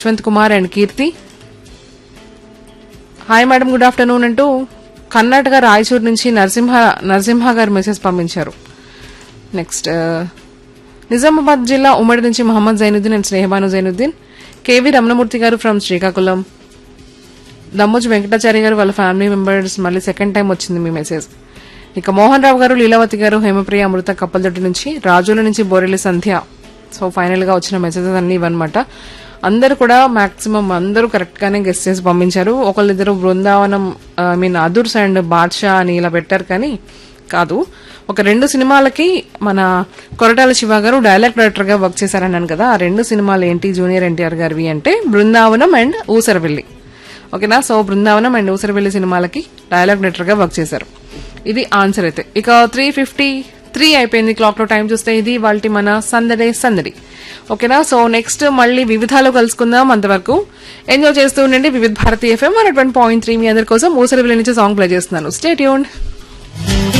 Yashwant Kumar and Keerthi hi madam good afternoon అంటూ కర్ణాటక రాయచూర్ నుంచి నరసింహ నరసింహ గారు మెసేజ్ పంపించారు నెక్స్ట్ నిజామాబాద్ జిల్లా ఉమ్మడి నుంచి Mohammed Zainuddin and Snehabanu Zainuddin KV Ramanamurthy garu from Srikakulam Dammoju Venkatachari garu వాళ్ళ ఫ్యామిలీ మెంబర్స్ మళ్ళీ సెకండ్ టైం వచ్చింది మీ మెసేజ్ ఇక మోహన్ రావు గారు లీలావతి గారు హేమప్రియ అమృత కప్పలదొడ్డి నుంచి రాజుల నుంచి బోరెల్లి సంధ్య సో ఫైనల్ గా వచ్చిన మెసేజెస్ అన్ని ఇవన్నమాట అందరు కూడా మాక్సిమం అందరూ కరెక్ట్ గానే గెస్ట్ చేసి పంపించారు ఒకళ్ళిద్దరు Brindavanam I mean Adhurs and Baadshah అని ఇలా పెట్టారు కానీ కాదు ఒక రెండు సినిమాలకి మన కొరటాల శివ గారు డైలాగ్ డైరెక్టర్ గా వర్క్ చేశారన్నాను కదా ఆ రెండు సినిమాలు ఏంటి జూనియర్ ఎన్టీఆర్ గారివి అంటే బృందావనం అండ్ ఊసరవెల్లి ఓకేనా సో బృందావనం అండ్ ఊసరవెల్లి సినిమాలకి డైలాగ్ డైరెక్టర్ గా వర్క్ చేశారు ఇది ఆన్సర్ అయితే ఇక త్రీ ఫిఫ్టీ త్రీ అయిపోయింది క్లాక్ లో టైం చూస్తే ఇది వాళ్ళ మన సందడే సందడి ఓకేనా సో నెక్స్ట్ మళ్ళీ వివిధాలు కలుసుకుందాం అంతవరకు ఎంజాయ్ చేస్తూ ఉండండి Vividh Bharati FM one point three మీ అందరి కోసం ఊసరవెల్లి నుంచి సాంగ్ ప్లే చేస్తున్నాను స్టేట్ యూన్